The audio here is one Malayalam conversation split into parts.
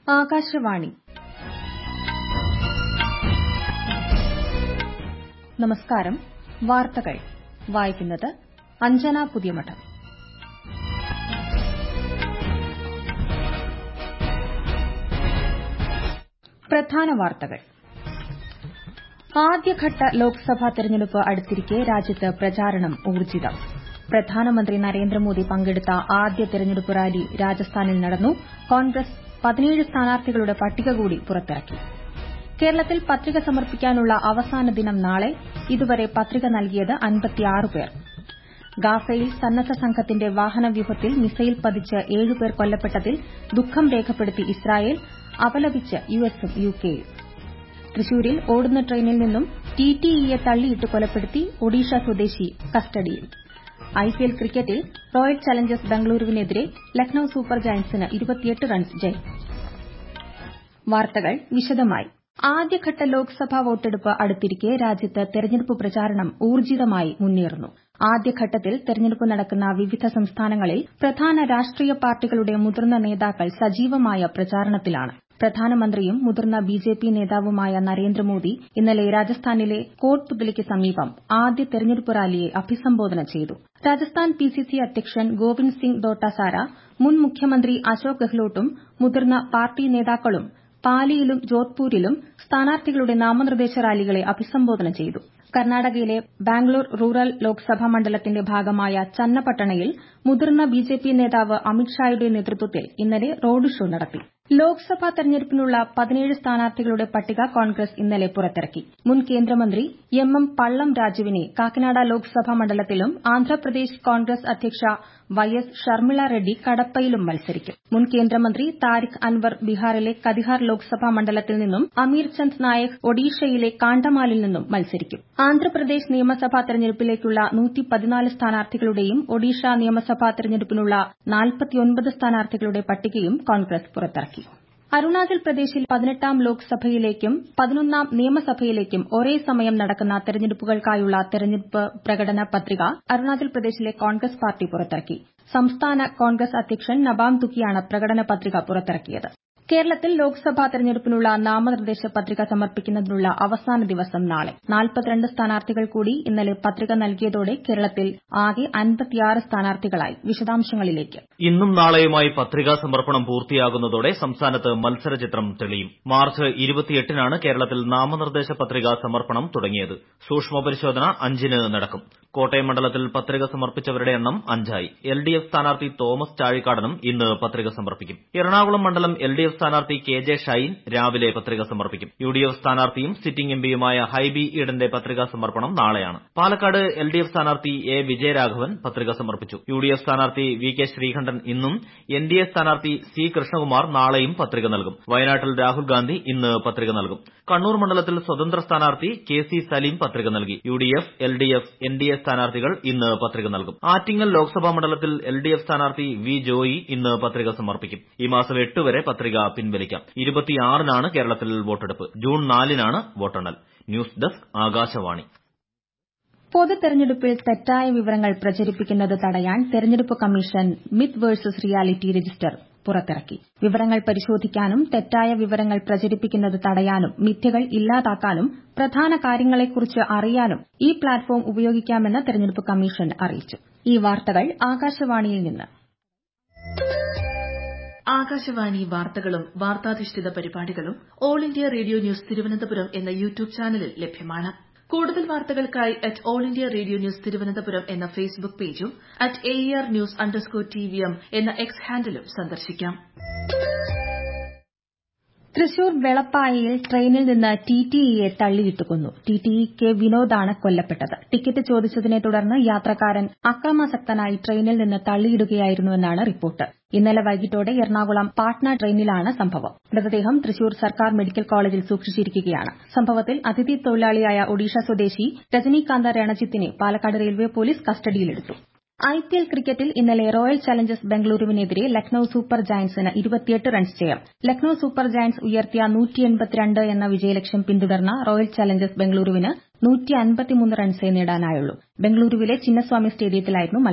ആകാശവാണി നമസ്കാരം വാർത്തകൾ വായിക്കുന്നത് അഞ്ജന പുതിയമഠം പ്രധാന വാർത്തകൾ ആദ്യഘട്ട ലോക്സഭാ തെരഞ്ഞെടുപ്പ് അടുത്തിരിക്കെ രാജ്യത്ത് പ്രചാരണം ഊർജ്ജിതം പ്രധാനമന്ത്രി നരേന്ദ്രമോദി പങ്കെടുത്ത ആദ്യ തെരഞ്ഞെടുപ്പ് റാലി രാജസ്ഥാനിൽ നടന്നു കോൺഗ്രസ് പതിനേഴ് സ്ഥാനാർത്ഥികളുടെ പട്ടിക കൂടി പുറത്തിറക്കി കേരളത്തിൽ പത്രിക സമർപ്പിക്കാനുള്ള അവസാന ദിനം നാളെ ഇതുവരെ പത്രിക നൽകിയത് പേർ ഗാസയിൽ സന്നദ്ധ സംഘത്തിന്റെ വാഹനവ്യൂഹത്തിൽ മിസൈൽ പതിച്ച് ഏഴുപേർ കൊല്ലപ്പെട്ടതിൽ ദുഃഖം രേഖപ്പെടുത്തി ഇസ്രായേൽ അപലപിച്ച് യുഎസും യുകെയും തൃശൂരിൽ ഓടുന്ന ട്രെയിനിൽ നിന്നും ടിടിഇയെ തള്ളിയിട്ട് കൊലപ്പെടുത്തി ഒഡീഷ സ്വദേശി കസ്റ്റഡിയിൽ ഐപിഎൽ ക്രിക്കറ്റിൽ റോയൽ ചലഞ്ചേഴ്സ് ബംഗളൂരുവിനെതിരെ ലക്നൌ സൂപ്പർ ജയന്റ്സിന് റൺസ് ജയം വാർത്തകൾ വിശദമായി ആദ്യഘട്ട ലോക്സഭാ വോട്ടെടുപ്പ് അടുത്തിരിക്കെ രാജ്യത്ത് തെരഞ്ഞെടുപ്പ് പ്രചാരണം ഊർജ്ജിതമായി മുന്നേറുന്നു ആദ്യഘട്ടത്തിൽ തെരഞ്ഞെടുപ്പ് നടക്കുന്ന വിവിധ സംസ്ഥാനങ്ങളിൽ പ്രധാന രാഷ്ട്രീയ പാർട്ടികളുടെ മുതിർന്ന നേതാക്കൾ സജീവമായ പ്രചാരണത്തിലാണ് പ്രധാനമന്ത്രിയും മുതിർന്ന ബിജെപി നേതാവുമായ നരേന്ദ്രമോദി ഇന്നലെ രാജസ്ഥാനിലെ കോട്ട്പുതലിക്ക് സമീപം ആദ്യ തെരഞ്ഞെടുപ്പ് റാലിയെ അഭിസംബോധന ചെയ്തു രാജസ്ഥാൻ പിസിസി അധ്യക്ഷൻ ഗോവിന്ദ് സിംഗ് ദോട്ടാസാര മുൻ മുഖ്യമന്ത്രി അശോക് ഗെഹ്ലോട്ടും മുതിർന്ന പാർട്ടി നേതാക്കളും പാലിയിലും ജോധ്പൂരിലും സ്ഥാനാർത്ഥികളുടെ നാമനിർദ്ദേശ റാലികളെ അഭിസംബോധന ചെയ്തു കർണാടകയിലെ ബാംഗ്ലൂർ റൂറൽ ലോക്സഭാ മണ്ഡലത്തിന്റെ ഭാഗമായ ചന്നപട്ടണയിൽ മുതിർന്ന ബിജെപി നേതാവ് അമിത്ഷായുടെ നേതൃത്വത്തിൽ ഇന്നലെ റോഡ് ഷോ നടത്തി ലോക്സഭാ തെരഞ്ഞെടുപ്പിനുള്ള പതിനേഴ് സ്ഥാനാർത്ഥികളുടെ പട്ടിക കോൺഗ്രസ് ഇന്നലെ പുറത്തിറക്കി മുൻ കേന്ദ്രമന്ത്രി എം എം പള്ളം രാജുവിനെ കാക്കിനാഡ ലോക്സഭാ മണ്ഡലത്തിലും ആന്ധ്രാപ്രദേശ് കോൺഗ്രസ് അധ്യക്ഷ വൈ എസ് ഷർമിള റെഡ്ഡി കടപ്പയിലും മത്സരിക്കും മുൻ കേന്ദ്രമന്ത്രി താരിഖ് അൻവർ ബീഹാറിലെ കതിഹാർ ലോക്സഭാ മണ്ഡലത്തിൽ നിന്നും അമീർ ചന്ദ് നായക് ഒഡീഷയിലെ കാണ്ടമാലിൽ നിന്നും മത്സരിക്കും ആന്ധ്രാപ്രദേശ് നിയമസഭാ തെരഞ്ഞെടുപ്പിലേക്കുള്ള സ്ഥാനാർത്ഥികളുടെയും ഒഡീഷ നിയമസഭാ തെരഞ്ഞെടുപ്പിനുള്ള സ്ഥാനാർത്ഥികളുടെ പട്ടികയും കോൺഗ്രസ് പുറത്തിറക്കി അരുണാചൽ പ്രദേശിൽ പതിനെട്ടാം ലോക്സഭയിലേക്കും പതിനൊന്നാം നിയമസഭയിലേക്കും ഒരേ സമയം നടക്കുന്ന തെരഞ്ഞെടുപ്പുകൾക്കായുള്ള തെരഞ്ഞെടുപ്പ് പ്രകടന പത്രിക അരുണാചൽ പ്രദേശിലെ കോൺഗ്രസ് പാർട്ടി പുറത്തിറക്കി സംസ്ഥാന കോൺഗ്രസ് അധ്യക്ഷൻ നബാം തുക്കിയാണ് പ്രകടന പത്രിക പുറത്തിറക്കിയത് കേരളത്തിൽ ലോക്സഭാ തെരഞ്ഞെടുപ്പിനുള്ള നാമനിർദ്ദേശ പത്രിക സമർപ്പിക്കുന്നതിനുള്ള അവസാന ദിവസം നാളെ സ്ഥാനാർത്ഥികൾ കൂടി ഇന്നലെ പത്രിക നൽകിയതോടെ കേരളത്തിൽ ആകെ സ്ഥാനാർത്ഥികളായി വിശദാംശങ്ങളിലേക്ക് ഇന്നും നാളെയുമായി പത്രികാ സമർപ്പണം പൂർത്തിയാകുന്നതോടെ സംസ്ഥാനത്ത് മത്സരചിത്രം തെളിയും മാർച്ച് ഇരുപത്തിയെട്ടിനാണ് കേരളത്തിൽ നാമനിർദ്ദേശ പത്രികാ സമർപ്പണം തുടങ്ങിയത് സൂക്ഷ്മ പരിശോധന അഞ്ചിന് നടക്കും കോട്ടയം മണ്ഡലത്തിൽ പത്രിക സമർപ്പിച്ചവരുടെ എണ്ണം അഞ്ചായി എൽഡിഎഫ് സ്ഥാനാർത്ഥി തോമസ് ചാഴിക്കാടനും ഇന്ന് പത്രിക സമർപ്പിക്കും എറണാകുളം മണ്ഡലം എൽഡിഎഫ് സ്ഥാനാർത്ഥി കെ ജെ ഷൈൻ രാവിലെ പത്രിക സമർപ്പിക്കും യുഡിഎഫ് സ്ഥാനാർത്ഥിയും സിറ്റിംഗ് എംപിയുമായ ഹൈബി ഈഡന്റെ പത്രികാ സമർപ്പണം നാളെയാണ് പാലക്കാട് എൽഡിഎഫ് സ്ഥാനാർത്ഥി എ വിജയരാഘവൻ പത്രിക സമർപ്പിച്ചു യുഡിഎഫ് സ്ഥാനാർത്ഥി വി കെ ശ്രീകണ്ഠൻ ഇന്നും എൻഡിഎ സ്ഥാനാർത്ഥി സി കൃഷ്ണകുമാർ നാളെയും പത്രിക നൽകും വയനാട്ടിൽ രാഹുൽ ഗാന്ധി ഇന്ന് പത്രിക നൽകും കണ്ണൂർ മണ്ഡലത്തിൽ സ്വതന്ത്ര സ്ഥാനാർത്ഥി കെ സി സലീം പത്രിക നൽകി യുഡിഎഫ് എൽഡിഎഫ് എൻഡിഎ സ്ഥാനാർത്ഥികൾ ഇന്ന് പത്രിക നൽകും ആറ്റിങ്ങൽ ലോക്സഭാ മണ്ഡലത്തിൽ എൽഡിഎഫ് സ്ഥാനാർത്ഥി വി ജോയി ഇന്ന് പത്രിക സമർപ്പിക്കും ഈ മാസം എട്ട് വരെ പത്രിക പിൻവലിക്കാം ഇരുപത്തിയാറിനാണ് കേരളത്തിൽ വോട്ടെടുപ്പ് ജൂൺ നാലിനാണ് വോട്ടെണ്ണൽ ന്യൂസ് ഡെസ്ക് ആകാശവാണി പൊതു തെരഞ്ഞെടുപ്പിൽ തെറ്റായ വിവരങ്ങൾ പ്രചരിപ്പിക്കുന്നത് തടയാൻ തെരഞ്ഞെടുപ്പ് commission myth versus reality register പുറത്തിറക്കി വിവരങ്ങൾ പരിശോധിക്കാനും തെറ്റായ വിവരങ്ങൾ പ്രചരിപ്പിക്കുന്നത് തടയാനും മിഥ്യകൾ ഇല്ലാതാക്കാനും പ്രധാന കാര്യങ്ങളെക്കുറിച്ച് അറിയാനും ഈ പ്ലാറ്റ്ഫോം ഉപയോഗിക്കാമെന്ന് തെരഞ്ഞെടുപ്പ് കമ്മീഷൻ അറിയിച്ചു ഈ വാർത്തകൾ ആകാശവാണിയിൽ നിന്ന് ആകാശവാണി വാർത്തകളും വാർത്താധിഷ്ഠിത പരിപാടികളും All India Radio News Thiruvananthapuram എന്ന യൂട്യൂബ് ചാനലിൽ ലഭ്യമാണ് കൂടുതൽ വാർത്തകൾക്കായി at All India Radio News Thiruvananthapuram എന്ന ഫേസ്ബുക്ക് പേജും at A R news underscore T V M എന്ന എക്സ് ഹാൻഡിലും സന്ദർശിക്കാം തൃശൂർ വെളപ്പായയിൽ ട്രെയിനിൽ നിന്ന് ടിടിഇയെ തള്ളിയിട്ട് കൊന്നു ടിടിഇ കെ വിനോദാണ് കൊല്ലപ്പെട്ടത് ടിക്കറ്റ് ചോദിച്ചതിനെ തുടർന്ന് യാത്രക്കാരൻ അക്രമാസക്തനായി ട്രെയിനിൽ നിന്ന് തള്ളിയിടുകയായിരുന്നുവെന്നാണ് റിപ്പോർട്ട് ഇന്നലെ വൈകിട്ടോടെ എറണാകുളം പാട്ന ട്രെയിനിലാണ് സംഭവം മൃതദേഹം തൃശൂർ സർക്കാർ മെഡിക്കൽ കോളേജിൽ സൂക്ഷിച്ചിരിക്കുകയാണ് സംഭവത്തിൽ അതിഥി തൊഴിലാളിയായ ഒഡീഷ സ്വദേശി രജനീകാന്ത രണജിത്തിനെ പാലക്കാട് റെയിൽവേ പോലീസ് കസ്റ്റഡിയിലെടുത്തു ഐപിഎൽ ക്രിക്കറ്റിൽ ഇന്നലെ റോയൽ ചലഞ്ചേഴ്സ് ബംഗളൂരുവിനെതിരെ ലക്നൌ സൂപ്പർ ജയന്റ്സിന് റൺസ് ജയം ലക്നൌ സൂപ്പർ ജയന്റ്സ് ഉയർത്തിയ എന്ന വിജയലക്ഷ്യം പിന്തുടർന്ന റോയൽ ചലഞ്ചേഴ്സ് ബംഗളൂരുവിന് റൺസേ നേടാനായുള്ളൂ ബംഗളൂരുവിലെ ചിന്നസ്വാമി സ്റ്റേഡിയത്തിലായിരുന്നു മത്സരം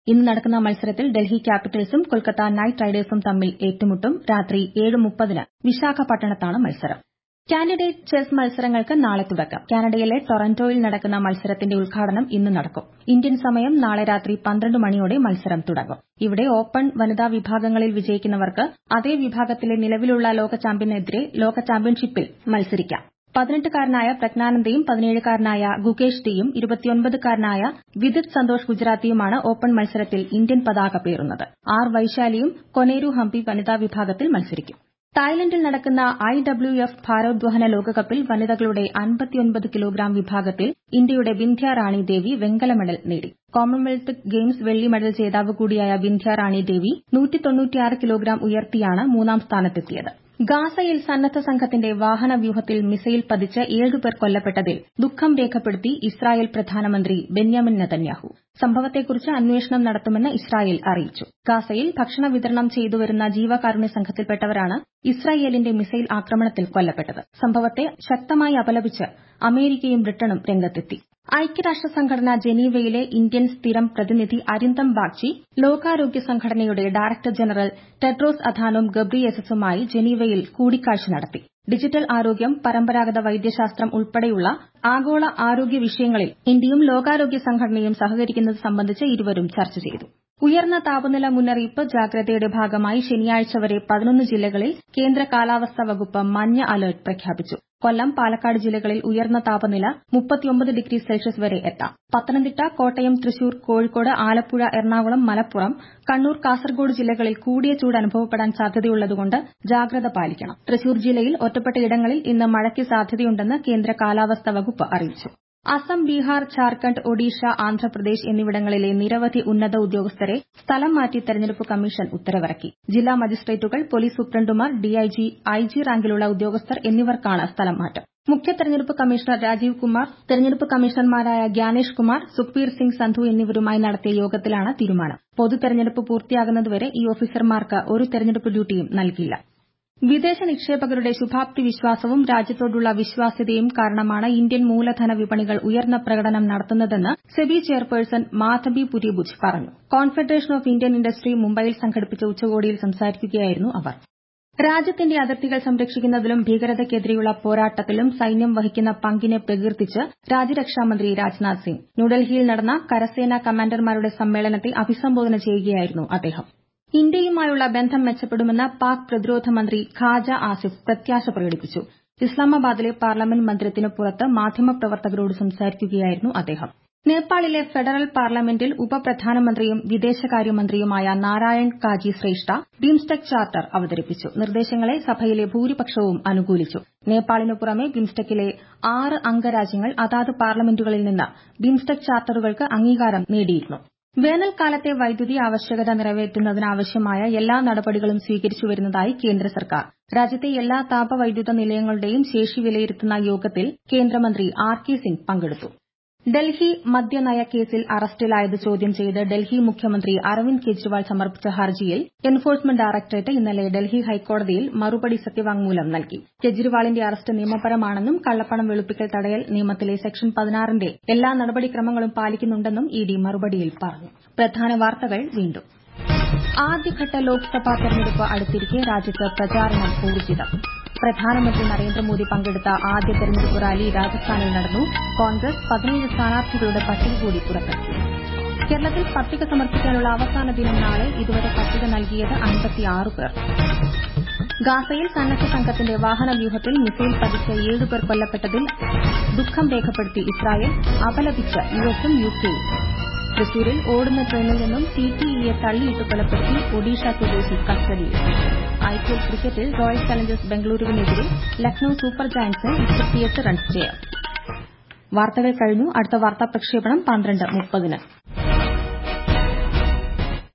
ഇന്ന് നടക്കുന്ന മത്സരത്തിൽ ഡൽഹി ക്യാപിറ്റൽസും കൊൽക്കത്ത നൈറ്റ് റൈഡേഴ്സും തമ്മിൽ ഏറ്റുമുട്ടും രാത്രി ഏഴ് മുപ്പതിന് വിശാഖപട്ടണത്താണ് മത്സരം കാൻഡിഡേറ്റ് ചെസ് മത്സരങ്ങൾക്ക് നാളെ തുടക്കം കാനഡയിലെ ടൊറന്റോയിൽ നടക്കുന്ന മത്സരത്തിന്റെ ഉദ്ഘാടനം ഇന്ന് നടക്കും ഇന്ത്യൻ സമയം നാളെ രാത്രി പന്ത്രണ്ട് മണിയോടെ മത്സരം തുടങ്ങും ഇവിടെ ഓപ്പൺ വനിതാ വിഭാഗങ്ങളിൽ വിജയിക്കുന്നവർക്ക് അതേ വിഭാഗത്തിലെ നിലവിലുള്ള ലോക ചാമ്പ്യനെതിരെ ലോക ചാമ്പ്യൻഷിപ്പിൽ മത്സരിക്കാം പതിനെട്ടുകാരനായ പ്രജ്ഞാനന്ദയും പതിനേഴുകാരനായ ഗുകേഷ് ഡിയും ഇരുപത്തിയൊൻപതുകാരനായ വിദിത് സന്തോഷ് ഗുജറാത്തിയുമാണ് ഓപ്പൺ മത്സരത്തിൽ ഇന്ത്യൻ പതാക പേറുന്നത് ആർ വൈശാലിയും കൊനേരു ഹംപി വനിതാ വിഭാഗത്തിൽ മത്സരിക്കും തായ്ലൻഡിൽ നടക്കുന്ന ഐ ഡബ്ല്യു എഫ് ഭാരോദ്വഹന ലോകകപ്പിൽ വനിതകളുടെ അൻപത്തിയൊൻപത് കിലോഗ്രാം വിഭാഗത്തിൽ ഇന്ത്യയുടെ വിന്ധ്യ റാണി ദേവി വെങ്കല മെഡൽ നേടി കോമൺവെൽത്ത് ഗെയിംസ് വെള്ളി മെഡൽ ജേതാവ് കൂടിയായ വിന്ധ്യ റാണി ദേവി കിലോഗ്രാം ഉയർത്തിയാണ് മൂന്നാം സ്ഥാനത്തെത്തിയത് ഗാസയിൽ സന്നദ്ധ സംഘത്തിന്റെ വാഹന വ്യൂഹത്തിൽ മിസൈൽ പതിച്ച് ഏഴുപേർ കൊല്ലപ്പെട്ടതിൽ ദുഃഖം രേഖപ്പെടുത്തി ഇസ്രായേൽ പ്രധാനമന്ത്രി ബെന്യാമിൻ നെതന്യാഹു സംഭവത്തെക്കുറിച്ച് അന്വേഷണം നടത്തുമെന്ന് ഇസ്രായേൽ അറിയിച്ചു ഗാസയിൽ ഭക്ഷണ വിതരണം ചെയ്തുവരുന്ന ജീവകാരുണ്യ സംഘത്തിൽപ്പെട്ടവരാണ് ഇസ്രായേലിന്റെ മിസൈൽ ആക്രമണത്തിൽ കൊല്ലപ്പെട്ടത് സംഭവത്തെ ശക്തമായി അപലപിച്ച് അമേരിക്കയും ബ്രിട്ടനും രംഗത്തെത്തി ഐക്യരാഷ്ട്ര സംഘടന ജനീവയിലെ ഇന്ത്യൻ സ്ഥിരം പ്രതിനിധി അരിന്ദം ബാഗ്ചി ലോകാരോഗ്യ സംഘടനയുടെ ഡയറക്ടർ ജനറൽ ടെഡ്രോസ് അഥാനോം ഗബ്രിയേസസുമായി ജനീവയിൽ കൂടിക്കാഴ്ച നടത്തി ഡിജിറ്റൽ ആരോഗ്യം പരമ്പരാഗത വൈദ്യശാസ്ത്രം ഉൾപ്പെടെയുള്ള ആഗോള ആരോഗ്യ വിഷയങ്ങളിൽ ഇന്ത്യയും ലോകാരോഗ്യ സംഘടനയും സഹകരിക്കുന്നത് സംബന്ധിച്ച് ഇരുവരും ചർച്ച ചെയ്തു ഉയർന്ന താപനില മുന്നറിയിപ്പ് ജാഗ്രതയുടെ ഭാഗമായി ശനിയാഴ്ച വരെ പതിനൊന്ന് ജില്ലകളിൽ കേന്ദ്ര കാലാവസ്ഥാ വകുപ്പ് മഞ്ഞ അലർട്ട് പ്രഖ്യാപിച്ചു കൊല്ലം പാലക്കാട് ജില്ലകളിൽ ഉയർന്ന താപനില ഡിഗ്രി സെൽഷ്യസ് വരെ എത്താം പത്തനംതിട്ട കോട്ടയം തൃശൂർ കോഴിക്കോട് ആലപ്പുഴ എറണാകുളം മലപ്പുറം കണ്ണൂർ കാസർഗോഡ് ജില്ലകളിൽ കൂടിയ ചൂട് അനുഭവപ്പെടാൻ സാധ്യതയുള്ളതുകൊണ്ട് ജാഗ്രത പാലിക്കണം തൃശൂർ ജില്ലയിൽ ഒറ്റപ്പെട്ടയിടങ്ങളിൽ ഇന്ന് മഴയ്ക്ക് സാധ്യതയുണ്ടെന്ന് കേന്ദ്ര കാലാവസ്ഥാ വകുപ്പ് അറിയിച്ചു അസം ബീഹാർ ഝാർഖണ്ഡ് ഒഡീഷ ആന്ധ്രാപ്രദേശ് എന്നിവിടങ്ങളിലെ നിരവധി ഉന്നത ഉദ്യോഗസ്ഥരെ സ്ഥലം മാറ്റി തെരഞ്ഞെടുപ്പ് കമ്മീഷൻ ഉത്തരവിറക്കി ജില്ലാ മജിസ്ട്രേറ്റുകൾ പോലീസ് സൂപ്രണ്ടുമാർ ഡിഐജി ഐജി റാങ്കിലുള്ള ഉദ്യോഗസ്ഥർ എന്നിവർക്കാണ് സ്ഥലം മാറ്റം മുഖ്യ തെരഞ്ഞെടുപ്പ് കമ്മീഷണർ രാജീവ് കുമാർ തെരഞ്ഞെടുപ്പ് കമ്മീഷണർമാരായ ഗ്യാനേഷ് കുമാർ സുഖ്ബീർ സിംഗ് സന്ധു എന്നിവരുമായി നടത്തിയ യോഗത്തിലാണ് തീരുമാനം പൊതു തെരഞ്ഞെടുപ്പ് പൂർത്തിയാകുന്നതുവരെ ഈ ഓഫീസർമാർക്ക് ഒരു തെരഞ്ഞെടുപ്പ് ഡ്യൂട്ടിയും നൽകില്ല വിദേശ നിക്ഷേപകരുടെ ശുഭാപ്തി വിശ്വാസവും രാജ്യത്തോടുള്ള വിശ്വാസ്യതയും കാരണമാണ് ഇന്ത്യൻ മൂലധന വിപണികൾ ഉയർന്ന പ്രകടനം നടത്തുന്നതെന്ന് സെബി ചെയർപേഴ്സൺ മാധബി പുരിബുജ് പറഞ്ഞു കോൺഫെഡറേഷൻ ഓഫ് ഇന്ത്യൻ ഇൻഡസ്ട്രി മുംബൈയിൽ സംഘടിപ്പിച്ച ഉച്ചകോടിയിൽ സംസാരിക്കുകയായിരുന്നു അവർ രാജ്യത്തിന്റെ അതിർത്തികൾ സംരക്ഷിക്കുന്നതിലും ഭീകരതയ്ക്കെതിരെയുള്ള പോരാട്ടത്തിലും സൈന്യം വഹിക്കുന്ന പങ്കിനെ പ്രകീർത്തിച്ച് രാജ്യരക്ഷാമന്ത്രി രാജ്നാഥ് സിംഗ് ന്യൂഡൽഹിയിൽ നടന്ന കരസേനാ കമാൻഡർമാരുടെ സമ്മേളനത്തെ അഭിസംബോധന ചെയ്യുകയായിരുന്നു അദ്ദേഹം ഇന്ത്യയുമായുള്ള ബന്ധം മെച്ചപ്പെടുമെന്ന് പാക് പ്രതിരോധ മന്ത്രി ഖാജ ആസിഫ് പ്രത്യാശ പ്രകടിപ്പിച്ചു ഇസ്ലാമാബാദിലെ പാർലമെന്റ് മന്ദിരത്തിന് പുറത്ത് മാധ്യമപ്രവർത്തകരോട് സംസാരിക്കുകയായിരുന്നു അദ്ദേഹം നേപ്പാളിലെ ഫെഡറൽ പാർലമെന്റിൽ ഉപപ്രധാനമന്ത്രിയും വിദേശകാര്യമന്ത്രിയുമായ നാരായൺ കാജി ശ്രേഷ്ഠ ബിംസ്റ്റെക് ചാർട്ടർ അവതരിപ്പിച്ചു നിർദ്ദേശങ്ങളെ സഭയിലെ ഭൂരിപക്ഷവും അനുകൂലിച്ചു നേപ്പാളിനു പുറമെ ബിംസ്റ്റെക്കിലെ ആറ് അംഗരാജ്യങ്ങൾ അതാത് പാർലമെന്റുകളിൽ നിന്ന് ബിംസ്റ്റെക് ചാർട്ടറുകൾക്ക് അംഗീകാരം നേടിയിരുന്നു വേനൽക്കാലത്തെ വൈദ്യുതി ആവശ്യകത നിറവേറ്റുന്നതിനാവശ്യമായ എല്ലാ നടപടികളും സ്വീകരിച്ചു വരുന്നതായി കേന്ദ്ര സർക്കാർ രാജ്യത്തെ എല്ലാ താപവൈദ്യുത നിലയങ്ങളുടെയും ശേഷി വിലയിരുത്തുന്ന യോഗത്തിൽ കേന്ദ്രമന്ത്രി ആർ കെ സിംഗ് പങ്കെടുത്തു ഡൽഹി മദ്യനയ കേസിൽ അറസ്റ്റിലായത് ചോദ്യം ചെയ്ത് ഡൽഹി മുഖ്യമന്ത്രി അരവിന്ദ് കെജ്രിവാൾ സമർപ്പിച്ച ഹർജിയിൽ എൻഫോഴ്സ്മെന്റ് ഡയറക്ടറേറ്റ് ഇന്നലെ ഡൽഹി ഹൈക്കോടതിയിൽ മറുപടി സത്യവാങ്മൂലം നൽകി കെജ്രിവാളിന്റെ അറസ്റ്റ് നിയമപരമാണെന്നും കള്ളപ്പണം വെളുപ്പിക്കൽ തടയൽ നിയമത്തിലെ സെക്ഷൻ പതിനാറിന്റെ എല്ലാ നടപടിക്രമങ്ങളും പാലിക്കുന്നുണ്ടെന്നും ഇ ഡി മറുപടിയിൽ പറഞ്ഞു പ്രധാന വാർത്തകൾ വീണ്ടും ആദ്യഘട്ട ലോക്സഭാ തെരഞ്ഞെടുപ്പ് അടുത്തിരിക്കെ രാജ്യത്ത് പ്രചാരണം ഊർജിതം പ്രധാനമന്ത്രി നരേന്ദ്രമോദി പങ്കെടുത്ത ആദ്യ തെരഞ്ഞെടുപ്പ് റാലി രാജസ്ഥാനിൽ നടന്നു കോൺഗ്രസ് പതിനേഴ് സ്ഥാനാർത്ഥികളുടെ പട്ടിക കൂടി പുറത്തിറക്കി കേരളത്തിൽ പട്ടിക സമർപ്പിക്കാനുള്ള അവസാന ദിനം നാളെ ഇതുവരെ പട്ടിക നൽകിയത് അൻപത്തിയാറ് പേർ ഗാസയിൽ സന്നദ്ധ സംഘത്തിന്റെ വാഹന വ്യൂഹത്തിൽ മിസൈൽ പതിച്ച് ഏഴുപേർ കൊല്ലപ്പെട്ടതിൽ ദുഃഖം രേഖപ്പെടുത്തി ഇസ്രായേൽ അപലപിച്ച് യുഎസും യുകെയും തൃശൂരിൽ ഓടുന്ന ട്രെയിനിൽ നിന്നും സിടിഇയെ തള്ളിയിട്ട് കൊലപ്പെടുത്തി ഒഡീഷ സ്വദേശി കസ്റ്റഡിയിൽ ഐപിഎൽ ക്രിക്കറ്റിൽ റോയൽ ചലഞ്ചേഴ്സ് ബംഗളൂരുവിനെതിരെ ലക്നൌ സൂപ്പർ ജയന്റ്സിന് ഇരുപത്തിയെട്ട് റൺസ് ജയം വാർത്തകൾ കഴിഞ്ഞു അടുത്ത വാർത്താ പ്രക്ഷേപണം പന്ത്രണ്ട് മുപ്പതിന്